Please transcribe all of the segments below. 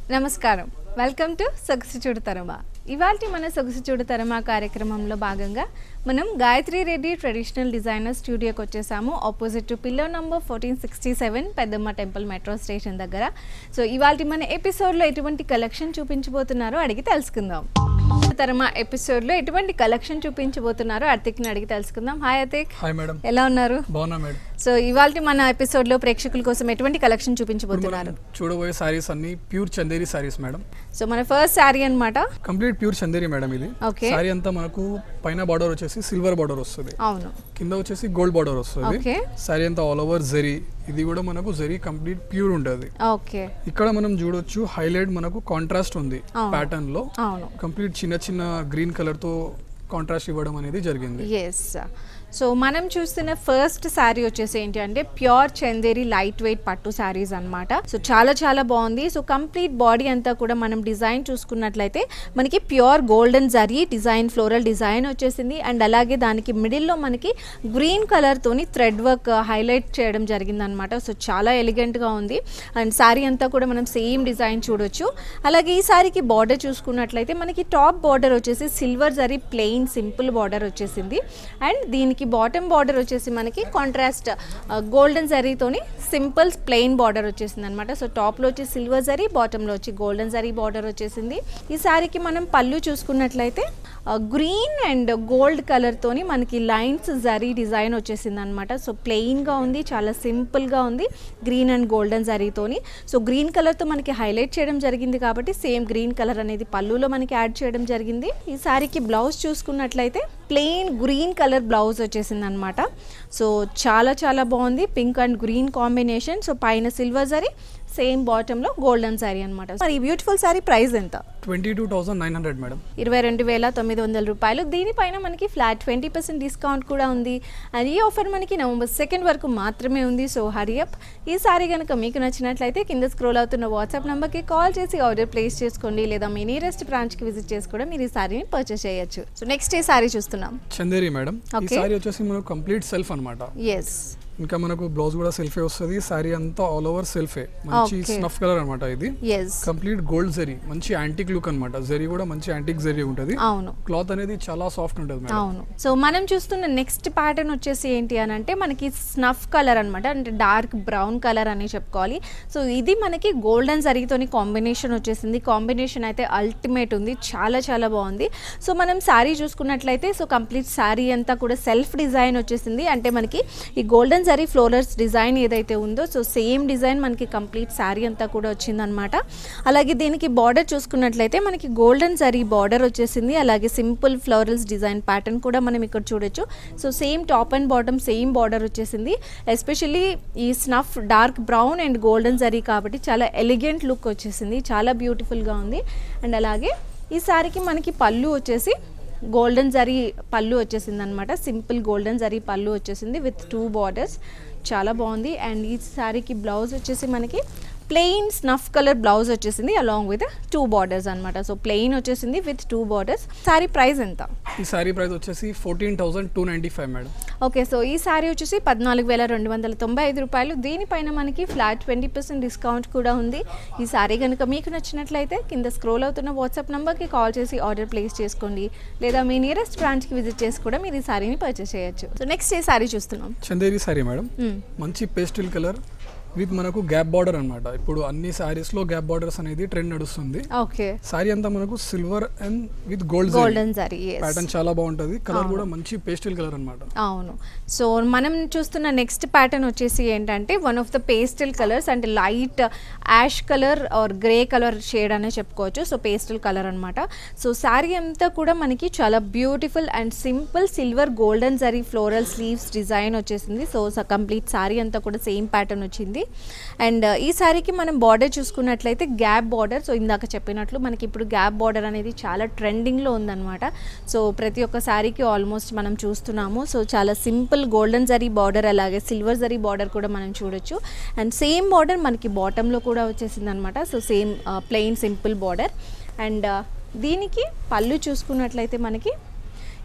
నమస్కారం welcome to సొగసు చూడతరమా ఇవాళ మన సొగసు చూడతరమా కార్యక్రమంలో భాగంగా మనం గాయత్రి రెడ్డి ట్రెడిషనల్ డిజైనర్ స్టూడియోకి వచ్చేసాము opposite to pillar number fourteen sixty seven Peddamma temple metro station దగ్గర సో ఇవాళ మన ఎపిసోడ్లో ఎటువంటి కలెక్షన్ చూపించబోతున్నారో అడిగి తెలుసుకుందాం తరమా ఎపిసోడ్లో ఎటువంటి కలెక్షన్ చూపించబోతున్నారో అతిక్ని అడిగి తెలుసుకుందాం హాయ్ అతిక్ హాయ్ మేడం ఎలా ఉన్నారు బాగున్నా మేడం సో ఇవాళ మన ఎపిసోడ్లో ప్రేక్షకుల కోసం ఎటువంటి కలెక్షన్ ఇప్పుడు చూపించబోతున్నారు మనం చూడబోయే సారీస్ అన్ని pure Chanderi saris madam so మన ఫస్ట్ శారీ అన్నమాట కంప్లీట్ ప్యూర్ చందేరి మేడం ఇది Okay. సారీ అంతా మనకు పైన బార్డర్ వచ్చేసి సిల్వర్ బార్డర్ వస్తుంది అవును కింద వచ్చేసి గోల్డ్ బార్డర్ వస్తుంది Okay. సారీ అంతా ఆల్ ఓవర్ జరీ ఇది కూడా మనకు జరీ కంప్లీట్ ప్యూర్ ఉంటుంది ఓకే ఇక్కడ మనం చూడొచ్చు హైలైట్ మనకు కాంట్రాస్ట్ ఉంది అవును. ప్యాటర్న్ లో అవును కంప్లీట్ చిన్న చిన్న గ్రీన్ కలర్ తో కాంట్రాస్ట్ ఇవ్వడం అనేది జరిగింది ఎస్ సో మనం చూస్తున్న ఫస్ట్ శారీ వచ్చేసి ఏంటి అంటే ప్యూర్ చందేరి లైట్ వెయిట్ పట్టు శారీస్ అన్నమాట సో చాలా చాలా బాగుంది సో కంప్లీట్ బాడీ అంతా కూడా మనం డిజైన్ చూసుకున్నట్లయితే మనకి pure golden zari design floral design వచ్చేసింది అండ్ అలాగే దానికి మిడిల్లో మనకి గ్రీన్ కలర్తోని థ్రెడ్ వర్క్ హైలైట్ చేయడం జరిగిందనమాట సో చాలా ఎలిగెంట్గా ఉంది అండ్ శారీ అంతా కూడా మనం సేమ్ డిజైన్ చూడొచ్చు అలాగే ఈ శారీకి బార్డర్ చూసుకున్నట్లయితే మనకి టాప్ బార్డర్ వచ్చేసి silver zari plain simple border వచ్చేసింది అండ్ దీనికి బాటమ్ బార్డర్ వచ్చేసి మనకి కాంట్రాస్ట్ గోల్డెన్ జరీతోని సింపుల్ ప్లెయిన్ బార్డర్ వచ్చేసింది అనమాట సో టాప్లో వచ్చి సిల్వర్ జరీ బాటంలో వచ్చి గోల్డెన్ జరీ బార్డర్ వచ్చేసింది ఈ శారీకి మనం పళ్ళు చూసుకున్నట్లయితే గ్రీన్ అండ్ గోల్డ్ కలర్తోని మనకి లైన్స్ జరీ డిజైన్ వచ్చేసింది అనమాట సో ప్లెయిన్గా ఉంది చాలా సింపుల్గా ఉంది గ్రీన్ అండ్ గోల్డెన్ జరీతోని సో గ్రీన్ కలర్తో మనకి హైలైట్ చేయడం జరిగింది కాబట్టి సేమ్ గ్రీన్ కలర్ అనేది పళ్ళులో మనకి యాడ్ చేయడం జరిగింది ఈ శారీకి బ్లౌజ్ చూసుకున్నట్లయితే ప్లెయిన్ గ్రీన్ కలర్ బ్లౌజ్ వచ్చేసింది అనమాట సో చాలా చాలా బాగుంది pink and green combination so పైన సిల్వర్ జరీ సేమ్ బాటంలో గోల్డెన్ శారీ అనమాట మరి ఈ బ్యూటిఫుల్ శారీ ప్రైస్ ఎంత twenty two thousand nine hundred madam ఇరవై రెండు వేల తొమ్మిది వందల రూపాయలు దీనిపైన మనకి ఫ్లాట్ ట్వంటీ పర్సెంట్ డిస్కౌంట్ కూడా ఉంది అండ్ ఈ ఆఫర్ మనకి నవంబర్ సెకండ్ వరకు మాత్రమే ఉంది సో హరియప్ ఈ సారీ కనుక మీకు నచ్చినట్లయితే కింద స్క్రోల్ అవుతున్న వాట్సాప్ నెంబర్కి కాల్ చేసి ఆర్డర్ ప్లేస్ చేసుకోండి లేదా మీ నియరెస్ట్ బ్రాంచ్కి విజిట్ చేసి కూడా మీరు ఈ సారీని పర్చేస్ చేయొచ్చు సో నెక్స్ట్ ఈ సారీ చూస్తున్నాం చందేరి మేడం ఈ Okay. సారీ వచ్చేసి మనకు కంప్లీట్ సెల్ఫ్ అన్నమాట ఎస్ ఇంకా మనకు బ్లౌజ్ కూడా సెల్ఫే వస్తుంది సారీ అంతా ఆల్ ఓవర్ సెల్ఫే మంచి Okay. స్నఫ్ కలర్ అన్నమాట ఇది ఎస్ కంప్లీట్ గోల్డ్ జరీ మంచి యాంటిక్ లుక్ అన్నమాట జరీ కూడా మంచి యాంటిక్ జరీ ఉంటుంది అవును క్లాత్ అనేది చాలా సాఫ్ట్ ఉంటుంది మేడం అవును సో మనం చూస్తున్న నెక్స్ట్ ప్యాటర్న్ వచ్చేసి ఏంటి అని అంటే మనకి స్నఫ్ కలర్ అనమాట అంటే డార్క్ బ్రౌన్ కలర్ అని చెప్పుకోవాలి సో ఇది మనకి గోల్డెన్ జరీతోని కాంబినేషన్ వచ్చేసింది కాంబినేషన్ అయితే అల్టిమేట్ ఉంది చాలా చాలా బాగుంది సో మనం శారీ చూసుకున్నట్లయితే సో కంప్లీట్ శారీ అంతా కూడా సెల్ఫ్ డిజైన్ వచ్చేసింది అంటే మనకి ఈ గోల్డెన్ జరీ ఫ్లోరల్స్ డిజైన్ ఏదైతే ఉందో సో సేమ్ డిజైన్ మనకి కంప్లీట్ శారీ అంతా కూడా వచ్చిందనమాట అలాగే దీనికి బార్డర్ చూసుకున్నట్లయితే మనకి గోల్డెన్ జరీ బార్డర్ వచ్చేసింది అలాగే సింపుల్ ఫ్లోరల్స్ డిజైన్ ప్యాటర్న్ కూడా మనం ఇక్కడ చూడొచ్చు so same top and bottom same border వచ్చేసింది ఎస్పెషల్లీ ఈ snuff dark brown and golden zari కాబట్టి చాలా ఎలిగెంట్ లుక్ వచ్చేసింది చాలా బ్యూటిఫుల్గా ఉంది అండ్ అలాగే ఈ శారీకి మనకి పళ్ళు వచ్చేసి గోల్డెన్ జరీ పళ్ళు వచ్చేసింది అనమాట సింపుల్ గోల్డెన్ జరీ పళ్ళు వచ్చేసింది విత్ టూ బార్డర్స్ చాలా బాగుంది అండ్ ఈ శారీకి బ్లౌజ్ వచ్చేసి మనకి ప్లెయిన్ స్నఫ్ కలర్ బ్లౌజ్ వచ్చేసింది అలాంగ్ విత్ టూ బార్డర్స్ అనమాట సో ప్లెయిన్ వచ్చేసింది with two borders sari price ఎంత ఈ సారీ ప్రైస్ వచ్చేసి fourteen thousand two ninety five madam okay so ఈ శారీ వచ్చేసి పద్నాలుగు వేల రెండు వందల తొంభై ఐదు రూపాయలు దీనిపైన మనకి ఫ్లాట్ ట్వంటీ పర్సెంట్ డిస్కౌంట్ కూడా ఉంది ఈ శారీ కనుక మీకు నచ్చినట్లయితే కింద స్క్రోల్ అవుతున్న వాట్సాప్ నెంబర్కి కాల్ చేసి ఆర్డర్ ప్లేస్ చేసుకోండి లేదా మీ నియరెస్ట్ బ్రాంచ్కి విజిట్ చేసి కూడా మీరు ఈ శారీని పర్చేస్ చేయొచ్చు సో నెక్స్ట్ ఏ శారీ చూస్తున్నాం చందేరి సారీ మేడం మ్మ్. మంచి పేస్టిల్ కలర్ విత్ మనకు గ్యాప్ బార్డర్ అన్నమాట ఇప్పుడు అన్ని సారీస్ లో గ్యాప్ బార్డర్స్ అనేది ట్రెండ్ నడుస్తుంది ఓకే సారీ అంతా మనకు silver and with gold golden zari yes pattern చాలా బాగుంటుంది కలర్ కూడా మంచి పేస్టిల్ కలర్ అన్నమాట అవును సో మనం చూస్తున్న నెక్స్ట్ ప్యాటర్న్ వచ్చేసి ఏంటంటే one of the pastel colours అంటే light ash colour or grey colour shade అనే చెప్పుకోవచ్చు సో పేస్టల్ కలర్ అనమాట సో శారీ అంతా కూడా మనకి చాలా beautiful and simple silver golden zari floral sleeves design వచ్చేసింది సో కంప్లీట్ శారీ అంతా కూడా సేమ్ ప్యాటర్న్ వచ్చింది అండ్ ఈ శారీకి మనం బార్డర్ చూసుకున్నట్లయితే గ్యాప్ బార్డర్ సో ఇందాక చెప్పినట్లు మనకి ఇప్పుడు గ్యాప్ బార్డర్ అనేది చాలా ట్రెండింగ్లో ఉందన్నమాట సో ప్రతి ఒక్క శారీకి ఆల్మోస్ట్ మనం చూస్తున్నాము సో చాలా సింపుల్ గోల్డెన్ జరీ బార్డర్ అలాగే సిల్వర్ జరీ బార్డర్ కూడా మనం చూడొచ్చు అండ్ సేమ్ బార్డర్ మనకి బాటంలో కూడా వచ్చేసింది అనమాట so same plain simple border and దీనికి పళ్ళు చూసుకున్నట్లయితే మనకి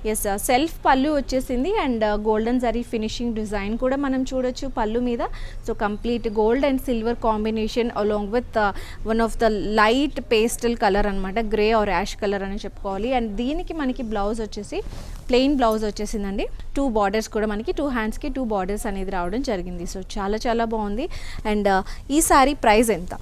ఎస్ సెల్ఫ్ పళ్ళు వచ్చేసింది and golden zari finishing design కూడా మనం చూడొచ్చు పళ్ళు మీద so complete gold and silver combination along with one of the light pastel colour అనమాట గ్రే ఆర్ యాష్ కలర్ అని చెప్పుకోవాలి అండ్ దీనికి మనకి బ్లౌజ్ వచ్చేసి ప్లెయిన్ బ్లౌజ్ వచ్చేసిందండి టూ బార్డర్స్ కూడా మనకి టూ హ్యాండ్స్కి టూ బార్డర్స్ అనేది రావడం జరిగింది సో చాలా చాలా బాగుంది అండ్ ఈ సారీ ప్రైస్ ఎంత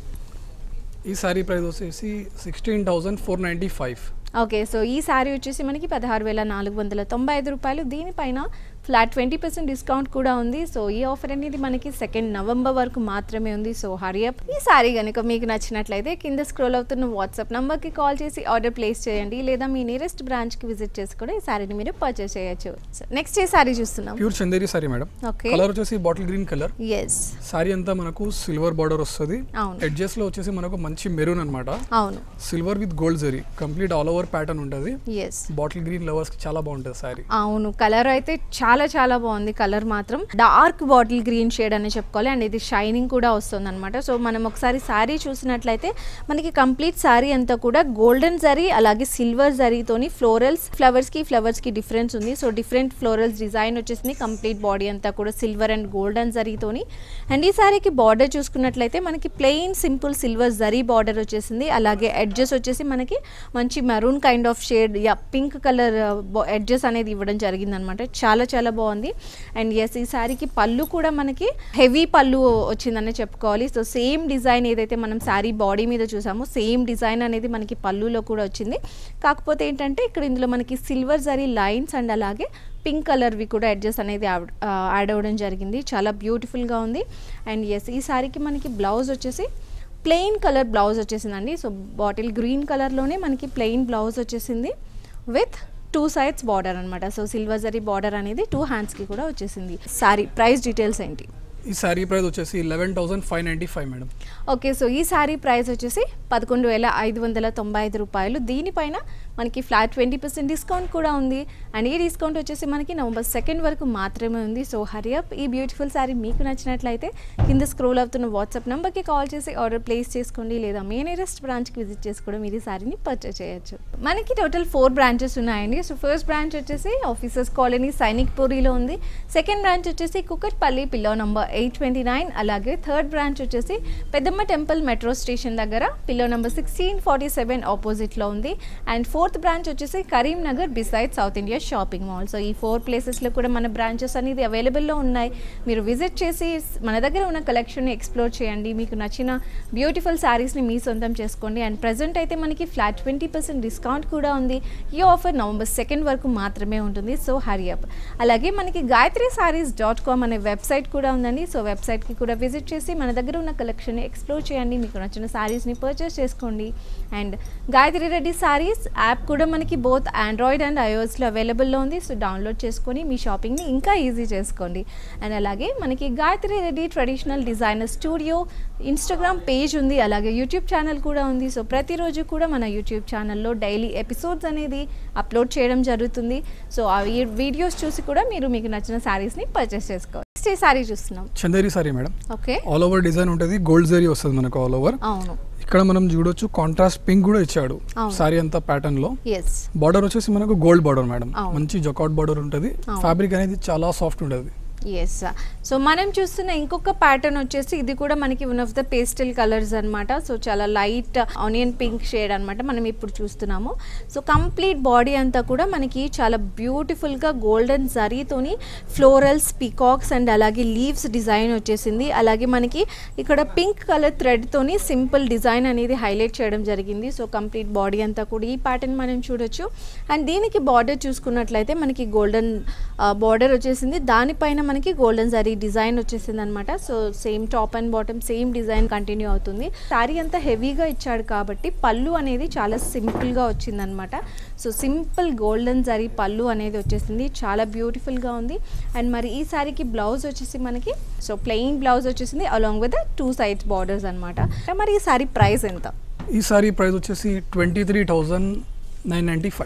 ఈ శారీ ప్రైస్ వచ్చేసి sixteen thousand four ninety five okay so ఈ శారీ వచ్చేసి మనకి పదహారు వేల నాలుగు వందల తొంభై ఐదు రూపాయలు దీనిపైన ఫ్లాట్ ట్వంటీ పర్సెంట్ డిస్కౌంట్ కూడా ఉంది సో ఈ ఆఫర్ అనేది మనకి సెకండ్ నవంబర్ వరకు మాత్రమే ఉంది సో హరియప్ ఈ శారీ కనుక మీకు నచ్చినట్లయితే కింద స్క్రోల్ అవుతున్న వాట్సాప్ నెంబర్కి కాల్ చేసి ఆర్డర్ ప్లేస్ చేయండి లేదా మీ నియరెస్ట్ బ్రాంచ్కి విజిట్ చేసి కూడా ఈ శారీని మీరు పర్చేస్ చేయొచ్చు నెక్స్ట్ ఏ శారీ చూస్తున్నాం pure Chanderi sari madam okay colour వచ్చేసి bottle green colour yes sari అంతా మనకు సిల్వర్ బార్డర్ వస్తుంది అవును ఎడ్జెస్ లో వచ్చేసి మనకు మంచి మెరూన్ అన్నమాట అవును silver with gold zari complete all over pattern ఉంటుంది ఎస్ బాటిల్ గ్రీన్ లవర్స్ కి చాలా బాగుంటుంది శారీ అవును కలర్ అయితే చాలా చాలా బాగుంది కలర్ మాత్రం డార్క్ బాటిల్ గ్రీన్ షేడ్ అని చెప్పుకోవాలి అండ్ ఇది షైనింగ్ కూడా వస్తుంది అనమాట సో మనం ఒకసారి శారీ చూసినట్లయితే మనకి కంప్లీట్ శారీ అంతా కూడా గోల్డెన్ జరీ అలాగే సిల్వర్ జరీతోని ఫ్లోరల్స్ ఫ్లవర్స్ కి ఫ్లవర్స్ కి డిఫరెన్స్ ఉంది సో డిఫరెంట్ ఫ్లోరల్స్ డిజైన్ వచ్చేసింది కంప్లీట్ బాడీ అంతా కూడా సిల్వర్ అండ్ గోల్డెన్ జరీతోని అండ్ ఈ శారీకి బార్డర్ చూసుకున్నట్లయితే మనకి plain simple silver zari border వచ్చేసింది అలాగే ఎడ్జెస్ వచ్చేసి మనకి మంచి maroon kind of shade yeah pink colour edges అనేది ఇవ్వడం జరిగింది అనమాట చాలా చాలా బాగుంది అండ్ ఎస్ ఈ శారీకి పళ్ళు కూడా మనకి హెవీ పళ్ళు వచ్చిందనే చెప్పుకోవాలి సో సేమ్ డిజైన్ ఏదైతే మనం శారీ బాడీ మీద చూసామో సేమ్ డిజైన్ అనేది మనకి పళ్ళులో కూడా వచ్చింది కాకపోతే ఏంటంటే ఇక్కడ ఇందులో మనకి సిల్వర్ జరీ లైన్స్ అండ్ అలాగే పింక్ కలర్వి కూడా అడ్జస్ట్ అనేది యాడ్ యాడ్ అవ్వడం జరిగింది చాలా బ్యూటిఫుల్గా ఉంది అండ్ ఎస్ ఈ శారీకి మనకి బ్లౌజ్ వచ్చేసి ప్లెయిన్ కలర్ బ్లౌజ్ వచ్చేసిందండి సో బాటిల్ గ్రీన్ కలర్లోనే మనకి ప్లెయిన్ బ్లౌజ్ వచ్చేసింది విత్ టూ సైడ్స్ బార్డర్ అనమాట సో సిల్వర్ జరీ బార్డర్ అనేది టూ హ్యాండ్స్కి కూడా వచ్చేసింది సారీ ప్రైస్ డీటెయిల్స్ ఏంటి ఈ శారీ ప్రైస్ వచ్చేసి eleven thousand five ninety five madam okay so ఈ శారీ ప్రైస్ వచ్చేసి పదకొండు వేల ఐదు వందల తొంభై ఐదు రూపాయలు దీనిపైన మనకి ఫ్లాట్ ట్వంటీ పర్సెంట్ డిస్కౌంట్ కూడా ఉంది అండ్ ఈ డిస్కౌంట్ వచ్చేసి మనకి నవంబర్ సెకండ్ వరకు మాత్రమే ఉంది సో హరియప్ ఈ బ్యూటిఫుల్ శారీ మీకు నచ్చినట్లయితే కింద స్క్రోల్ అవుతున్న వాట్సాప్ నెంబర్కి కాల్ చేసి ఆర్డర్ ప్లేస్ చేసుకోండి లేదా మీ నియరెస్ట్ బ్రాంచ్కి విజిట్ చేసి కూడా మీరు ఈ శారీని పర్చేస్ చేయొచ్చు మనకి టోటల్ ఫోర్ బ్రాంచెస్ ఉన్నాయండి సో ఫస్ట్ బ్రాంచ్ వచ్చేసి ఆఫీసర్స్ కాలనీ సైనిక్ పూరిలో ఉంది సెకండ్ బ్రాంచ్ వచ్చేసి Kukatpally pillar number eight twenty nine అలాగే థర్డ్ బ్రాంచ్ వచ్చేసి పెద్దమ్మ టెంపుల్ మెట్రో స్టేషన్ దగ్గర pillar number sixteen forty seven ఆపోజిట్లో ఉంది అండ్ ఫోర్త్ బ్రాంచ్ వచ్చేసి Karimnagar beside south India shopping mall so ఈ ఫోర్ ప్లేసెస్లో కూడా మన బ్రాంచెస్ అనేది అవైలబుల్లో ఉన్నాయి మీరు విజిట్ చేసి మన దగ్గర ఉన్న కలెక్షన్ని ఎక్స్ప్లోర్ చేయండి మీకు నచ్చిన బ్యూటిఫుల్ శారీస్ని మీ సొంతం చేసుకోండి అండ్ ప్రజెంట్ అయితే మనకి ఫ్లాట్ ట్వంటీ పర్సెంట్ డిస్కౌంట్ కూడా ఉంది ఈ ఆఫర్ నవంబర్ సెకండ్ వరకు మాత్రమే ఉంటుంది సో హరియప్ అలాగే మనకి గాయత్రి సారీస్ డాట్ కామ్ అనే వెబ్సైట్ కూడా ఉందండి సో వెబ్సైట్కి కూడా విజిట్ చేసి మన దగ్గర ఉన్న కలెక్షన్ని ఎక్స్ప్లోర్ చేయండి మీకు నచ్చిన శారీస్ని పర్చేస్ చేసుకోండి అండ్ గాయత్రి రెడ్డి శారీస్ యాప్ కూడా మనకి బోత్ ఆండ్రాయిడ్ అండ్ ఐఓఎస్లో అవైలబుల్లో ఉంది సో డౌన్లోడ్ చేసుకొని మీ షాపింగ్ని ఇంకా ఈజీ చేసుకోండి అండ్ అలాగే మనకి Gayatri Reddy traditional designer studio Instagram page ఉంది అలాగే యూట్యూబ్ ఛానల్ కూడా ఉంది సో ప్రతిరోజు కూడా మన యూట్యూబ్ ఛానల్లో డైలీ ఎపిసోడ్స్ అనేది అప్లోడ్ చేయడం జరుగుతుంది సో ఆ వీ- వీడియోస్ చూసి కూడా మీరు మీకు నచ్చిన శారీస్ని పర్చేస్ చేసుకోవచ్చు నెక్స్ట్ ఈ శారీ చూస్తున్నాం Chanderi sari madam okay all over design ఉంటుంది గోల్డ్ జరీ వస్తుంది మనకు ఆల్ ఓవర్ అవును ఇక్కడ మనం చూడొచ్చు కాంట్రాస్ట్ పింక్ కూడా ఇచ్చాడు అవును. శారీ అంతా ప్యాటర్న్ లో ఎస్ బార్డర్ వచ్చేసి మనకు గోల్డ్ బార్డర్ మేడం అవును. మంచి జొకాట్ బార్డర్ ఉంటుంది అవును. ఫ్యాబ్రిక్ అనేది చాలా సాఫ్ట్ ఉంటుంది ఎస్ సో మనం చూస్తున్న ఇంకొక ప్యాటర్న్ వచ్చేసి ఇది కూడా మనకి one of the pastel colours అన్నమాట సో చాలా లైట్ ఆనియన్ పింక్ షేడ్ అన్నమాట మనం ఇప్పుడు చూస్తున్నాము సో కంప్లీట్ బాడీ అంతా కూడా మనకి చాలా బ్యూటిఫుల్గా గోల్డెన్ జరీతోని ఫ్లోరల్స్ పీకాక్స్ అండ్ అలాగే లీవ్స్ డిజైన్ వచ్చేసింది అలాగే మనకి ఇక్కడ పింక్ కలర్ థ్రెడ్తోని సింపుల్ డిజైన్ అనేది హైలైట్ చేయడం జరిగింది సో కంప్లీట్ బాడీ అంతా కూడా ఈ ప్యాటర్న్ మనం చూడొచ్చు అండ్ దీనికి బార్డర్ చూసుకున్నట్లయితే మనకి గోల్డెన్ బార్డర్ వచ్చేసింది దానిపైన మనకి గోల్డెన్ జరీ డిజైన్ వచ్చేసింది అనమాట so same top and bottom same design continue అవుతుంది శారీ అంతా హెవీగా ఇచ్చాడు కాబట్టి పళ్ళు అనేది చాలా సింపుల్గా వచ్చిందనమాట సో సింపుల్ గోల్డెన్ జరీ పళ్ళు అనేది వచ్చేసింది చాలా బ్యూటిఫుల్గా ఉంది అండ్ మరి ఈ శారీకి బ్లౌజ్ వచ్చేసి మనకి సో ప్లెయిన్ బ్లౌజ్ వచ్చేసింది along with two sides borders అనమాట మరి ఈ శారీ ప్రైస్ ఎంత ఈ సారీ ప్రైస్ వచ్చేసి twenty three thousand nine ninety five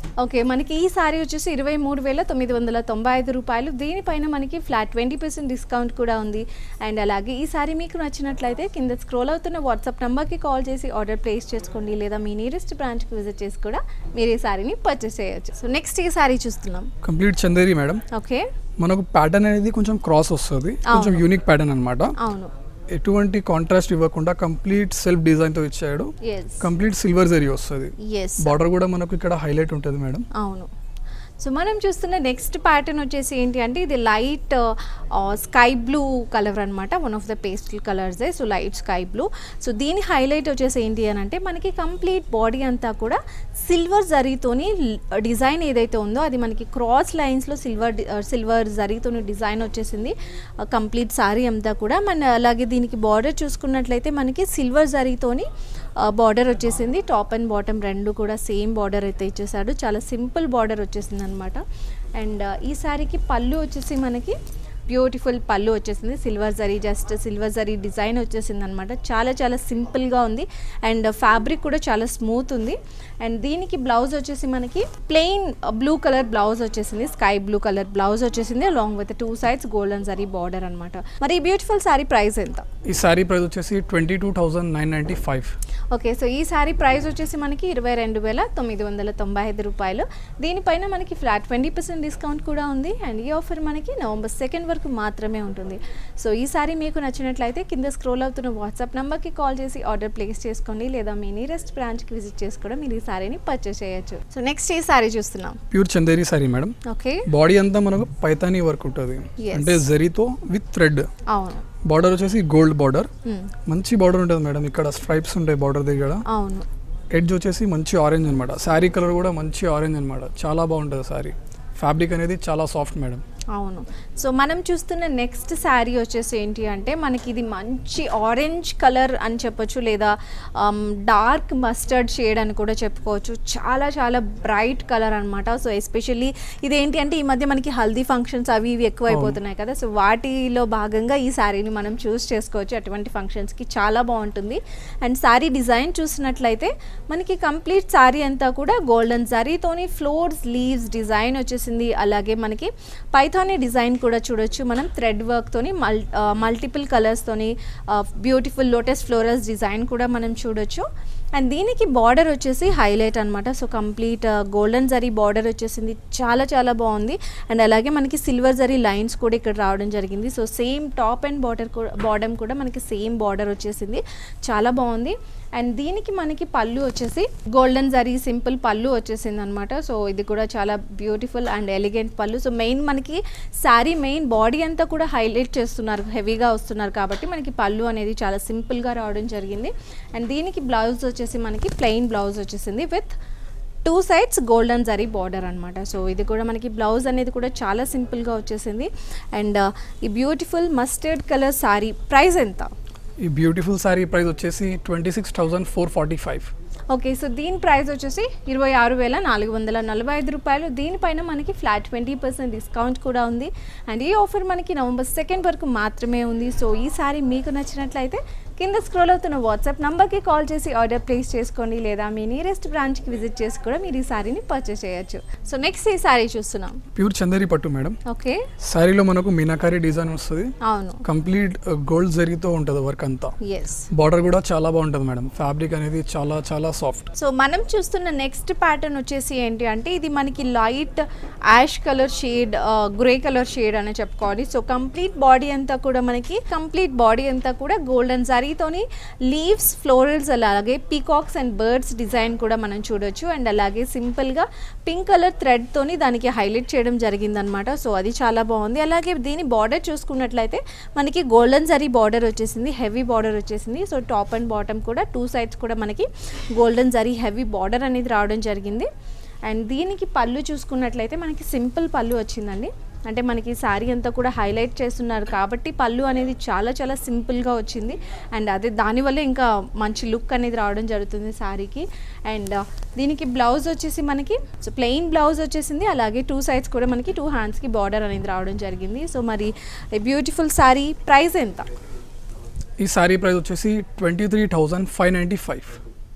okay మనకి ఈ సారీ వచ్చేసి ఇరవై మూడు వేల తొమ్మిది వందల తొంభై ఐదు రూపాయలు దీనిపైన మనకి ఫ్లాట్ ట్వంటీ పర్సెంట్ డిస్కౌంట్ కూడా ఉంది అండ్ అలాగే ఈ సారీ మీకు నచ్చినట్లయితే కింద స్క్రోల్ అవుతున్న వాట్సాప్ నెంబర్కి కాల్ చేసి ఆర్డర్ ప్లేస్ చేసుకోండి లేదా మీ నియరెస్ట్ బ్రాంచ్కి విజిట్ చేసి కూడా మీరు ఈ సారీని పర్చేస్ చేయొచ్చు సో నెక్స్ట్ ఈ సారీ చూస్తున్నాం కంప్లీట్ చందేరి మేడం ఓకే మనకు ప్యాటర్న్ అనేది కొంచెం క్రాస్ వస్తుంది కొంచెం అవును. యూనిక్ ప్యాటర్న్ అనమాట అవును ఎటువంటి కాంట్రాస్ట్ ఇవ్వకుండా కంప్లీట్ సెల్ఫ్ డిజైన్తో ఇచ్చాడు ఎస్ కంప్లీట్ సిల్వర్ జరీ వస్తుంది ఎస్ బార్డర్ కూడా మనకు ఇక్కడ హైలైట్ ఉంటుంది మేడం అవును సో మనం చూస్తున్న నెక్స్ట్ ప్యాటర్న్ వచ్చేసి ఏంటి అంటే ఇది లైట్ స్కై బ్లూ కలర్ అనమాట వన్ ఆఫ్ ద పేస్టల్ కలర్సే so light sky blue so దీని హైలైట్ వచ్చేసి ఏంటి అని అంటే మనకి కంప్లీట్ బాడీ అంతా కూడా సిల్వర్ జరీతోని డిజైన్ ఏదైతే ఉందో అది మనకి క్రాస్ లైన్స్లో సిల్వర్ సిల్వర్ జరీతోని డిజైన్ వచ్చేసింది కంప్లీట్ సారీ అంతా కూడా మన అలాగే దీనికి బార్డర్ చూసుకున్నట్లయితే మనకి సిల్వర్ జరీతోని బార్డర్ వచ్చేసింది టాప్ అండ్ బాటమ్ రెండు కూడా సేమ్ బార్డర్ అయితే ఇచ్చేసాడు చాలా సింపుల్ బార్డర్ వచ్చేసింది అనమాట అండ్ ఈ సారీకి పళ్ళు వచ్చేసి మనకి బ్యూటిఫుల్ పళ్ళు వచ్చేసింది silver zari just silver zari design వచ్చేసింది అనమాట చాలా చాలా సింపుల్గా ఉంది అండ్ ఫ్యాబ్రిక్ కూడా చాలా స్మూత్ ఉంది అండ్ దీనికి బ్లౌజ్ వచ్చేసి మనకి ప్లెయిన్ బ్లూ కలర్ బ్లౌజ్ వచ్చేసింది స్కై బ్లూ కలర్ బ్లౌజ్ వచ్చేసింది along with two sides golden zari border అనమాట మరి ఈ బ్యూటిఫుల్ సారీ ప్రైస్ ఎంత ఈ శారీ ప్రైస్ వచ్చేసి twenty two thousand nine ninety five okay so ఈ శారీ ప్రైస్ వచ్చేసి మనకి ఇరవై రెండు వేల తొమ్మిది వందల తొంభై ఐదు రూపాయలు దీనిపైన మనకి ఫ్లాట్ ట్వంటీ పర్సెంట్ డిస్కౌంట్ కూడా ఉంది అండ్ ఈ ఆఫర్ మనకి నవంబర్ సెకండ్ వరకు మాత్రమే ఉంటుంది సో ఈ సారీ మీకు నచ్చినట్లయితే కింద స్క్రోల్ అవుతున్న వాట్సాప్ నెంబర్కి కాల్ చేసి ఆర్డర్ ప్లేస్ చేసుకోండి లేదా మీ నియరెస్ట్ బ్రాంచ్కి విజిట్ చేసి కూడా మీరు ఈ సారీని పర్చేస్ చేయొచ్చు సో నెక్స్ట్ ఈ సారీ చూస్తున్నాం pure Chanderi sari madam okay body అంతా మనకు పైతానీ వర్క్ ఉంటుంది Yes. అంటే జరీతో విత్ థ్రెడ్ అవును బార్డర్ వచ్చేసి గోల్డ్ బార్డర్ Hmm. మంచి బార్డర్ ఉంటుంది మేడం ఇక్కడ స్ట్రైప్స్ ఉంటాయి బార్డర్ దగ్గర అవును ఎడ్జ్ వచ్చేసి మంచి ఆరెంజ్ అనమాట శారీ కలర్ కూడా మంచి ఆరెంజ్ అనమాట చాలా బాగుంటుంది శారీ ఫ్యాబ్రిక్ అనేది చాలా సాఫ్ట్ మేడం అవును సో మనం చూస్తున్న నెక్స్ట్ శారీ వచ్చేసి ఏంటి అంటే మనకి ఇది మంచి ఆరెంజ్ కలర్ అని చెప్పొచ్చు లేదా డార్క్ మస్టర్డ్ షేడ్ అని కూడా చెప్పుకోవచ్చు చాలా చాలా బ్రైట్ కలర్ అనమాట సో ఎస్పెషల్లీ ఇదేంటి అంటే ఈ మధ్య మనకి హల్దీ ఫంక్షన్స్ అవి ఇవి ఎక్కువ అయిపోతున్నాయి కదా సో వాటిలో భాగంగా ఈ శారీని మనం చూస్ చేసుకోవచ్చు అటువంటి ఫంక్షన్స్కి చాలా బాగుంటుంది అండ్ శారీ డిజైన్ చూసినట్లయితే మనకి కంప్లీట్ శారీ అంతా కూడా గోల్డెన్ జరీతోని ఫ్లోర్స్ లీవ్స్ డిజైన్ వచ్చేసింది అలాగే మనకి పైథానీ డిజైన్ కూడా చూడొచ్చు మనం థ్రెడ్ వర్క్తోని మల్ మల్టిపుల్ కలర్స్తోని బ్యూటిఫుల్ లోటస్ ఫ్లోరల్స్ డిజైన్ కూడా మనం చూడొచ్చు అండ్ దీనికి బార్డర్ వచ్చేసి హైలైట్ అనమాట so complete golden zari border వచ్చేసింది చాలా చాలా బాగుంది అండ్ అలాగే మనకి సిల్వర్ జరీ లైన్స్ కూడా ఇక్కడ రావడం జరిగింది so same top and border bottom కూడా మనకి సేమ్ బార్డర్ వచ్చేసింది చాలా బాగుంది అండ్ దీనికి మనకి పళ్ళు వచ్చేసి గోల్డెన్ జరీ సింపుల్ పళ్ళు వచ్చేసింది అనమాట సో ఇది కూడా చాలా beautiful and elegant pallu so main మనకి శారీ మెయిన్ బాడీ అంతా కూడా హైలైట్ చేస్తున్నారు హెవీగా వస్తున్నారు కాబట్టి మనకి పళ్ళు అనేది చాలా సింపుల్గా రావడం జరిగింది అండ్ దీనికి బ్లౌజ్ వచ్చేసి మనకి ప్లెయిన్ బ్లౌజ్ వచ్చేసింది with two sides golden zari border అనమాట సో ఇది కూడా మనకి బ్లౌజ్ అనేది కూడా చాలా సింపుల్గా వచ్చేసింది అండ్ ఈ beautiful mustard colour sari price ఎంత ఈ బ్యూటిఫుల్ శారీ ప్రైస్ వచ్చేసి twenty six thousand four forty five okay so దీని ప్రైస్ వచ్చేసి ఇరవై ఆరు వేల నాలుగు వందల నలభై ఐదు రూపాయలు దీనిపైన మనకి ఫ్లాట్ ట్వంటీ పర్సెంట్ డిస్కౌంట్ కూడా ఉంది అండ్ ఈ ఆఫర్ మనకి నవంబర్ సెకండ్ వరకు మాత్రమే ఉంది సో ఈ సారీ మీకు నచ్చినట్లయితే కింద స్క్రోల్ అవుతున్న వాట్సాప్ నంబర్కి కాల్ చేసి ఆర్డర్ ప్లేస్ చేసుకోండి లేదా మీ నియరెస్ట్ బ్రాంచ్కి విజిట్ చేసి కూడా మీరు ఈ సారీని పర్చేస్ చేయొచ్చు సో నెక్స్ట్ ఈ సారీ చూస్తున్నాం ప్యూర్ చందేరి పట్టు మేడం ఓకే శారీలో మనకు మీనాకారి డిజైన్ వస్తుంది అవును కంప్లీట్ గోల్డ్ జరీతో ఉంటుంది వర్క్ అంతా ఎస్ బార్డర్ కూడా చాలా బాగుంటుంది మేడం ఫ్యాబ్రిక్ అనేది చాలా చాలా సాఫ్ట్ సో మనం చూస్తున్న నెక్స్ట్ ప్యాటర్న్ వచ్చేసి ఏంటి అంటే ఇది మనకి light ash colour shade grey colour shade అని చెప్పుకోవాలి సో కంప్లీట్ బాడీ అంతా కూడా మనకి కంప్లీట్ బాడీ అంతా కూడా గోల్డెన్ జరీతోని లీవ్స్ ఫ్లోరల్స్ అలాగే పీకాక్స్ అండ్ బర్డ్స్ డిజైన్ కూడా మనం చూడొచ్చు అండ్ అలాగే సింపుల్గా పింక్ కలర్ థ్రెడ్తోని దానికి హైలైట్ చేయడం జరిగిందనమాట సో అది చాలా బాగుంది అలాగే దీని బార్డర్ చూసుకున్నట్లయితే మనకి గోల్డెన్ జరీ బార్డర్ వచ్చేసింది హెవీ బార్డర్ వచ్చేసింది సో టాప్ అండ్ బాటమ్ కూడా టూ సైడ్స్ కూడా మనకి గోల్డెన్ జరీ హెవీ బార్డర్ అనేది రావడం జరిగింది అండ్ దీనికి పళ్ళు చూసుకున్నట్లయితే మనకి సింపుల్ పళ్ళు వచ్చిందండి అంటే మనకి శారీ అంతా కూడా హైలైట్ చేస్తున్నారు కాబట్టి పళ్ళు అనేది చాలా చాలా సింపుల్గా వచ్చింది అండ్ అదే దానివల్ల ఇంకా మంచి లుక్ అనేది రావడం జరుగుతుంది శారీకి అండ్ దీనికి బ్లౌజ్ వచ్చేసి మనకి సో ప్లెయిన్ బ్లౌజ్ వచ్చేసింది అలాగే టూ సైడ్స్ కూడా మనకి టూ హ్యాండ్స్కి బార్డర్ అనేది రావడం జరిగింది సో మరి బ్యూటిఫుల్ శారీ ప్రైస్ ఎంత ఈ శారీ ప్రైస్ వచ్చేసి twenty three thousand five ninety five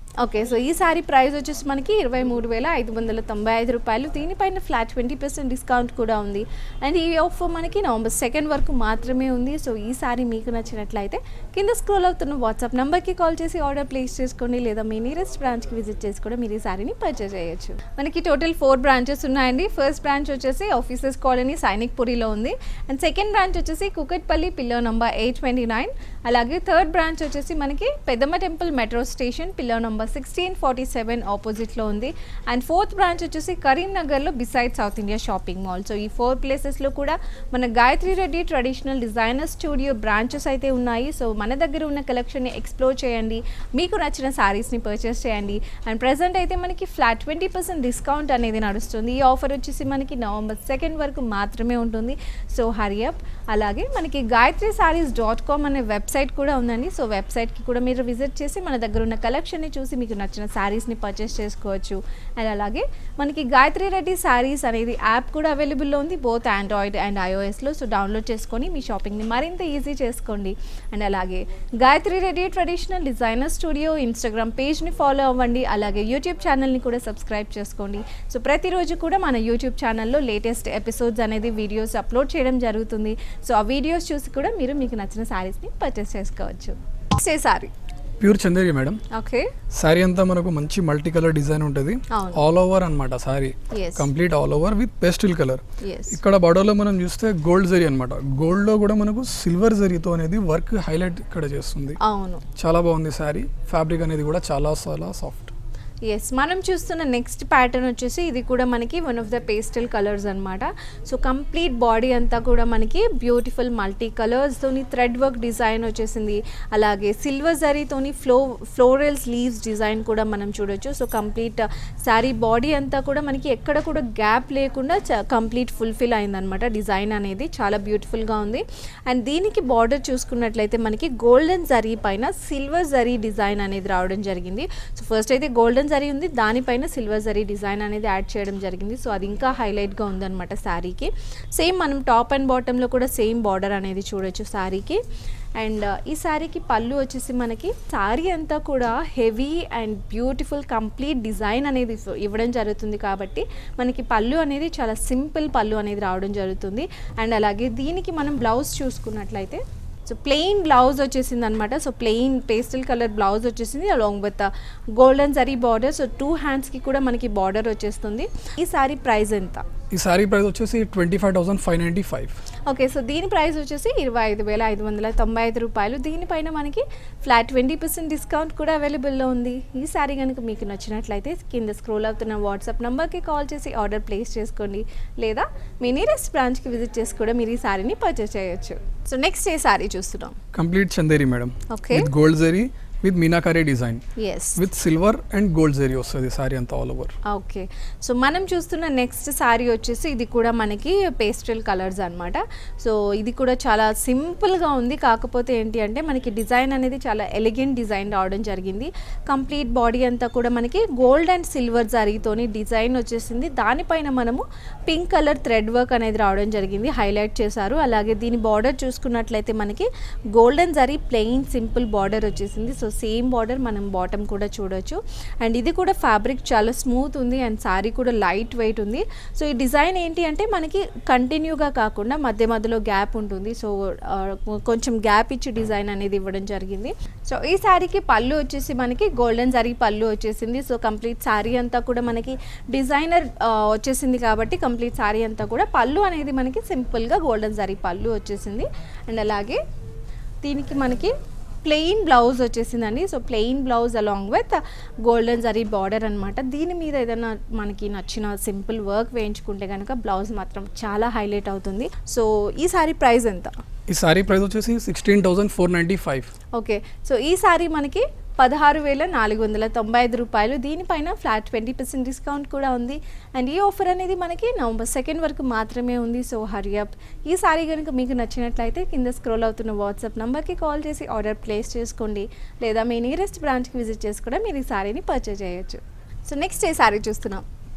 okay so ఈ సారీ ప్రైస్ వచ్చేసి మనకి ఇరవై మూడు వేల ఐదు వందల తొంభై ఐదు రూపాయలు దీనిపైన ఫ్లాట్ ట్వంటీ పర్సెంట్ డిస్కౌంట్ కూడా ఉంది అండ్ ఈ ఆఫర్ మనకి నవంబర్ సెకండ్ వరకు మాత్రమే ఉంది సో ఈ సారీ మీకు నచ్చినట్లయితే కింద స్క్రోల్ అవుతున్న వాట్సాప్ నెంబర్కి కాల్ చేసి ఆర్డర్ ప్లేస్ చేసుకోండి లేదా మీ నియరెస్ట్ బ్రాంచ్కి విజిట్ చేసి కూడా మీరు ఈ సారీని పర్చేస్ చేయొచ్చు మనకి టోటల్ ఫోర్ బ్రాంచెస్ ఉన్నాయండి ఫస్ట్ బ్రాంచ్ వచ్చేసి ఆఫీసర్స్ కాలనీ సైనిక్ పురిలో ఉంది అండ్ సెకండ్ బ్రాంచ్ వచ్చేసి Kukatpally pillar number eight twenty nine అలాగే థర్డ్ బ్రాంచ్ వచ్చేసి మనకి Peddamma temple metro station pillar number sixteen forty seven ఆపోజిట్లో ఉంది అండ్ ఫోర్త్ బ్రాంచ్ వచ్చేసి కరీంనగర్లో beside south India shopping mall so ఈ ఫోర్ ప్లేసెస్లో కూడా మన Gayatri Reddy traditional designer studio branches అయితే ఉన్నాయి సో మన దగ్గర ఉన్న కలెక్షన్ని ఎక్స్ప్లోర్ చేయండి మీకు నచ్చిన శారీస్ని పర్చేస్ చేయండి అండ్ ప్రజెంట్ అయితే మనకి ఫ్లాట్ ట్వంటీ పర్సెంట్ డిస్కౌంట్ అనేది నడుస్తుంది ఈ ఆఫర్ వచ్చేసి మనకి నవంబర్ సెకండ్ వరకు మాత్రమే ఉంటుంది సో హరియప్ అలాగే మనకి గాయత్రి సారీస్ డాట్ కామ్ అనే వెబ్సైట్ కూడా ఉందండి సో వెబ్సైట్కి కూడా మీరు విజిట్ చేసి మన దగ్గర ఉన్న కలెక్షన్ని చూసి మీకు నచ్చిన శారీస్ని పర్చేస్ చేసుకోవచ్చు అండ్ అలాగే మనకి గాయత్రి రెడ్డి శారీస్ అనేది యాప్ కూడా అవైలబుల్లో ఉంది బోత్ ఆండ్రాయిడ్ అండ్ ఐఓఎస్లో సో డౌన్లోడ్ చేసుకొని మీ షాపింగ్ని మరింత ఈజీ చేసుకోండి అండ్ అలాగే Gayatri Reddy traditional designer studio Instagram పేజ్ని ఫాలో అవ్వండి అలాగే యూట్యూబ్ ఛానల్ని కూడా సబ్స్క్రైబ్ చేసుకోండి సో ప్రతిరోజు కూడా మన యూట్యూబ్ ఛానల్లో లేటెస్ట్ ఎపిసోడ్స్ అనేది వీడియోస్ అప్లోడ్ చేయడం జరుగుతుంది సో ఆ వీడియోస్ చూసి కూడా మీరు మీకు నచ్చిన శారీస్ని పర్చేస్ చేసుకోవచ్చు say sari pure Chanderi madam okay sari అంతా మనకు మంచి మల్టీ కలర్ డిజైన్ ఉంటుంది అవును. ఆల్ ఓవర్ అన్నమాట sari yes complete all over with pastel colour yes ఇక్కడ బడోలో మనం చూస్తే గోల్డ్ జరీ అనమాట గోల్డ్ లో కూడా మనకు సిల్వర్ జరీతో అనేది వర్క్ హైలైట్ ఇక్కడ చేస్తుంది అవును చాలా బాగుంది శారీ ఫ్యాబ్రిక్ అనేది కూడా చాలా చాలా సాఫ్ట్ ఎస్ మనం చూస్తున్న నెక్స్ట్ ప్యాటర్న్ వచ్చేసి ఇది కూడా మనకి one of the pastel colours అనమాట సో కంప్లీట్ బాడీ అంతా కూడా మనకి బ్యూటిఫుల్ మల్టీ కలర్స్తోని థ్రెడ్ వర్క్ డిజైన్ వచ్చేసింది అలాగే సిల్వర్ జరీతోని ఫ్లో ఫ్లోరల్ స్లీవ్స్ డిజైన్ కూడా మనం చూడొచ్చు సో కంప్లీట్ శారీ బాడీ అంతా కూడా మనకి ఎక్కడ కూడా గ్యాప్ లేకుండా కంప్లీట్ ఫుల్ఫిల్ అయిందనమాట డిజైన్ అనేది చాలా బ్యూటిఫుల్గా ఉంది అండ్ దీనికి బార్డర్ చూసుకున్నట్లయితే మనకి గోల్డెన్ జరీ పైన సిల్వర్ జరీ డిజైన్ అనేది రావడం జరిగింది సో ఫస్ట్ అయితే గోల్డెన్ జరీ ఉంది దానిపైన సిల్వర్ జరీ డిజైన్ అనేది యాడ్ చేయడం జరిగింది సో అది ఇంకా హైలైట్గా ఉందన్నమాట శారీకి సేమ్ మనం టాప్ అండ్ బాటంలో కూడా సేమ్ బార్డర్ అనేది చూడొచ్చు శారీకి అండ్ ఈ శారీకి పళ్ళు వచ్చేసి మనకి శారీ అంతా కూడా heavy and beautiful complete design అనేది ఇవ్వ- ఇవ్వడం జరుగుతుంది కాబట్టి మనకి పళ్ళు అనేది చాలా సింపుల్ పళ్ళు అనేది రావడం జరుగుతుంది అండ్ అలాగే దీనికి మనం బ్లౌజ్ చూసుకున్నట్లయితే సో ప్లెయిన్ బ్లౌజ్ వచ్చేసింది అనమాట so plain pastel colour blouse వచ్చేసింది along with golden zari border so two హ్యాండ్స్కి కూడా మనకి బార్డర్ వచ్చేస్తుంది ఈ సారీ ప్రైస్ ఎంత ఈ శారీ ప్రైస్ వచ్చేసి twenty five thousand five ninety five okay so దీని ప్రైస్ వచ్చేసి ఇరవై ఐదు వేల ఐదు వందల తొంభై ఐదు రూపాయలు దీనిపైన మనకి ఫ్లాట్ ట్వంటీ పర్సెంట్ డిస్కౌంట్ కూడా అవైలబుల్లో ఉంది ఈ సారీ కనుక మీకు నచ్చినట్లయితే కింద స్క్రోల్ అవుతున్న వాట్సాప్ నెంబర్కి కాల్ చేసి ఆర్డర్ ప్లేస్ చేసుకోండి లేదా మీ నియరెస్ట్ బ్రాంచ్కి విజిట్ చేసి కూడా మీరు ఈ సారీని పర్చేస్ చేయొచ్చు సో నెక్స్ట్ ఏ సారీ చూస్తున్నాం complete Chanderi madam okay with gold zari with meenakari design yes with silver and gold zari వస్తుంది శారీ అంతా ఆల్ ఓవర్ ఓకే సో మనం చూస్తున్న నెక్స్ట్ శారీ వచ్చేసి ఇది కూడా మనకి పేస్టల్ కలర్స్ అన్నమాట సో ఇది కూడా చాలా సింపుల్గా ఉంది కాకపోతే ఏంటి అంటే మనకి డిజైన్ అనేది చాలా ఎలిగెంట్ డిజైన్ రావడం జరిగింది కంప్లీట్ బాడీ అంతా కూడా మనకి గోల్డ్ అండ్ సిల్వర్ జరీతోని డిజైన్ వచ్చేసింది దానిపైన మనము పింక్ కలర్ థ్రెడ్ వర్క్ అనేది రావడం జరిగింది హైలైట్ చేశారు అలాగే దీని బార్డర్ చూసుకున్నట్లయితే మనకి golden zari plain simple border వచ్చేసింది సో సేమ్ బార్డర్ మనం బాటమ్ కూడా చూడొచ్చు అండ్ ఇది కూడా ఫ్యాబ్రిక్ చాలా స్మూత్ ఉంది అండ్ శారీ కూడా లైట్ వెయిట్ ఉంది సో ఈ డిజైన్ ఏంటి అంటే మనకి కంటిన్యూగా కాకుండా మధ్య మధ్యలో గ్యాప్ ఉంటుంది సో ఆ, కొంచెం గ్యాప్ ఇచ్చి డిజైన్ అనేది ఇవ్వడం జరిగింది సో ఈ శారీకి పళ్ళు వచ్చేసి మనకి గోల్డెన్ జరీ పళ్ళు వచ్చేసింది సో కంప్లీట్ శారీ అంతా కూడా మనకి డిజైనర్ వచ్చేసింది కాబట్టి కంప్లీట్ శారీ అంతా కూడా పళ్ళు అనేది మనకి సింపుల్గా గోల్డెన్ జరీ పళ్ళు వచ్చేసింది అండ్ అలాగే దీనికి మనకి ప్లెయిన్ బ్లౌజ్ వచ్చేసిందండి so plain blouse along with golden zari border అనమాట దీని మీద ఏదైనా మనకి నచ్చిన సింపుల్ వర్క్ వేయించుకుంటే కనుక బ్లౌజ్ మాత్రం చాలా హైలైట్ అవుతుంది సో ఈ సారీ ప్రైస్ ఎంత ఈ శారీ ప్రైస్ వచ్చేసి sixteen thousand four ninety five okay so ఈ సారీ మనకి పదహారు వేల నాలుగు వందల తొంభై ఐదు రూపాయలు దీనిపైన ఫ్లాట్ ట్వంటీ పర్సెంట్ డిస్కౌంట్ కూడా ఉంది అండ్ ఈ ఆఫర్ అనేది మనకి నవంబర్ సెకండ్ వరకు మాత్రమే ఉంది సో హరియప్ ఈ సారీ కనుక మీకు నచ్చినట్లయితే కింద స్క్రోల్ అవుతున్న వాట్సాప్ నెంబర్కి కాల్ చేసి ఆర్డర్ ప్లేస్ చేసుకోండి లేదా మీ నియరెస్ట్ బ్రాంచ్కి విజిట్ చేసి కూడా మీరు ఈ సారీని పర్చేజ్ చేయొచ్చు సో నెక్స్ట్ ఏ సారీ చూస్తున్నాం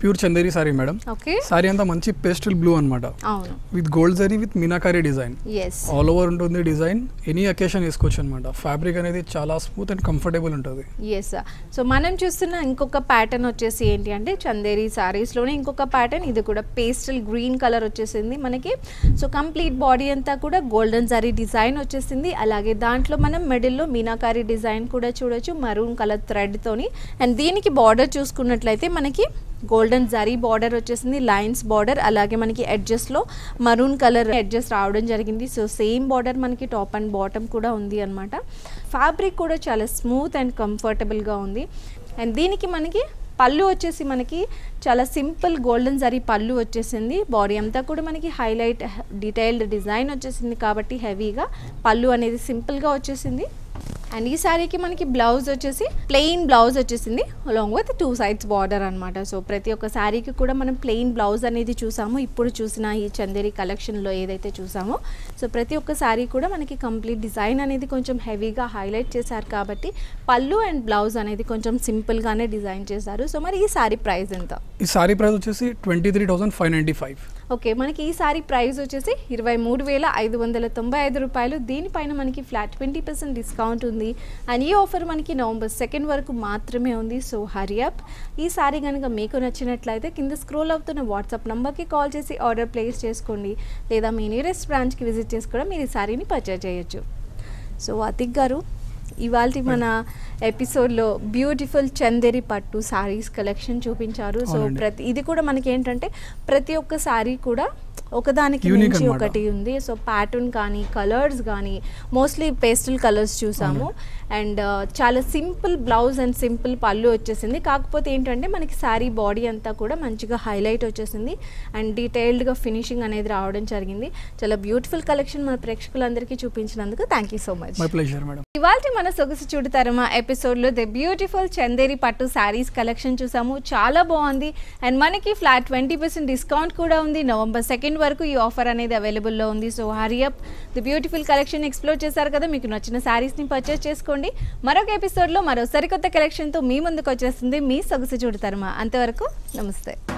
pure Chanderi sari madam okay sari అంతా మంచి పేస్టల్ బ్లూ అన్నమాట అవును with gold zari with meenakari design yes all over ఉంటుంది డిజైన్ ఎనీ అకేషన్ వేసుకోవచ్చు అనమాట ఫ్యాబ్రిక్ అనేది చాలా స్మూత్ అండ్ కంఫర్టబుల్ ఉంటుంది ఎస్ సో మనం చూస్తున్న ఇంకొక ప్యాటర్న్ వచ్చేసి ఏంటి అంటే చందేరి సారీస్లోనే ఇంకొక ప్యాటర్న్ ఇది కూడా పేస్టల్ గ్రీన్ కలర్ వచ్చేసింది మనకి సో కంప్లీట్ బాడీ అంతా కూడా గోల్డెన్ జరీ డిజైన్ వచ్చేసింది అలాగే దాంట్లో మనం మిడిల్లో మీనాకారి డిజైన్ కూడా చూడొచ్చు మరూన్ కలర్ థ్రెడ్తోని అండ్ దీనికి బార్డర్ చూసుకున్నట్లయితే మనకి గోల్డెన్ జరీ బార్డర్ వచ్చేసింది లైన్స్ బార్డర్ అలాగే మనకి ఎడ్జెస్లో మరూన్ కలర్ ఎడ్జెస్ రావడం జరిగింది సో సేమ్ బార్డర్ మనకి టాప్ అండ్ బాటమ్ కూడా ఉంది అనమాట ఫ్యాబ్రిక్ కూడా చాలా స్మూత్ అండ్ కంఫర్టబుల్గా ఉంది అండ్ దీనికి మనకి పళ్ళు వచ్చేసి మనకి చాలా సింపుల్ గోల్డెన్ జరీ పళ్ళు వచ్చేసింది బాడీ అంతా కూడా మనకి హైలైట్ డీటెయిల్డ్ డిజైన్ వచ్చేసింది కాబట్టి హెవీగా పళ్ళు అనేది సింపుల్గా వచ్చేసింది అండ్ ఈ శారీకి మనకి బ్లౌజ్ వచ్చేసి ప్లెయిన్ బ్లౌజ్ వచ్చేసింది along with two sides border అనమాట సో ప్రతి ఒక్క శారీకి కూడా మనం ప్లెయిన్ బ్లౌజ్ అనేది చూసాము ఇప్పుడు చూసిన ఈ చందేరి కలెక్షన్లో ఏదైతే చూసామో సో ప్రతి ఒక్క శారీ కూడా మనకి కంప్లీట్ డిజైన్ అనేది కొంచెం హెవీగా హైలైట్ చేశారు కాబట్టి పళ్ళు అండ్ బ్లౌజ్ అనేది కొంచెం సింపుల్గానే డిజైన్ చేశారు సో మరి ఈ శారీ ప్రైస్ ఎంత ఈ సారీ ప్రైస్ వచ్చేసి twenty three thousand five ninety five okay మనకి ఈ సారీ ప్రైస్ వచ్చేసి ఇరవై మూడు వేల ఐదు వందల తొంభై ఐదు రూపాయలు దీనిపైన మనకి ఫ్లాట్ ట్వంటీ పర్సెంట్ డిస్కౌంట్ ఉంది అండ్ ఈ ఆఫర్ మనకి నవంబర్ సెకండ్ వరకు మాత్రమే ఉంది సో హరియప్ ఈ సారీ కనుక మీకు నచ్చినట్లయితే కింద స్క్రోల్ అవుతున్న వాట్సాప్ నెంబర్కి కాల్ చేసి ఆర్డర్ ప్లేస్ చేసుకోండి లేదా మీ నియరెస్ట్ బ్రాంచ్కి విజిట్ చేసి కూడా మీరు ఈ సారీని పర్చేజ్ చేయొచ్చు సో అతిక్ గారు ఇవాళ మన ఎపిసోడ్లో బ్యూటిఫుల్ చందేరి పట్టు సారీస్ కలెక్షన్ చూపించారు సో అవునండి. ప్రతి ఇది కూడా మనకి ఏంటంటే ప్రతి ఒక్క సారీ కూడా ఒకదానికి Unique మించి అన్నమాట. ఒకటి ఉంది సో ప్యాటర్న్ కానీ కలర్స్ కానీ మోస్ట్లీ పేస్టల్ కలర్స్ చూసాము అండ్ చాలా simple blouse and simple pallu వచ్చేసింది కాకపోతే ఏంటంటే మనకి శారీ బాడీ అంతా కూడా మంచిగా హైలైట్ వచ్చేసింది అండ్ డీటెయిల్డ్గా ఫినిషింగ్ అనేది రావడం జరిగింది చాలా బ్యూటిఫుల్ కలెక్షన్ మన ప్రేక్షకులందరికీ చూపించినందుకు thank you so much my pleasure madam ఇవాళ మన సొగసు చూడతారమా ఎపిసోడ్లో ద బ్యూటిఫుల్ చందేరి పట్టు శారీస్ కలెక్షన్ చూసాము చాలా బాగుంది అండ్ మనకి ఫ్లాట్ ట్వంటీ పర్సెంట్ డిస్కౌంట్ కూడా ఉంది నవంబర్ సెకండ్ వరకు ఈ ఆఫర్ అనేది అవైలబుల్లో ఉంది so hurry up the beautiful collection explore చేశారు కదా మీకు నచ్చిన శారీస్ని పర్చేస్ చేసుకోండి మరొక ఎపిసోడ్లో మరో సరికొత్త కలెక్షన్తో మీ ముందుకు వచ్చేస్తుంది మీ సొగసు చూడతారమా అంతవరకు నమస్తే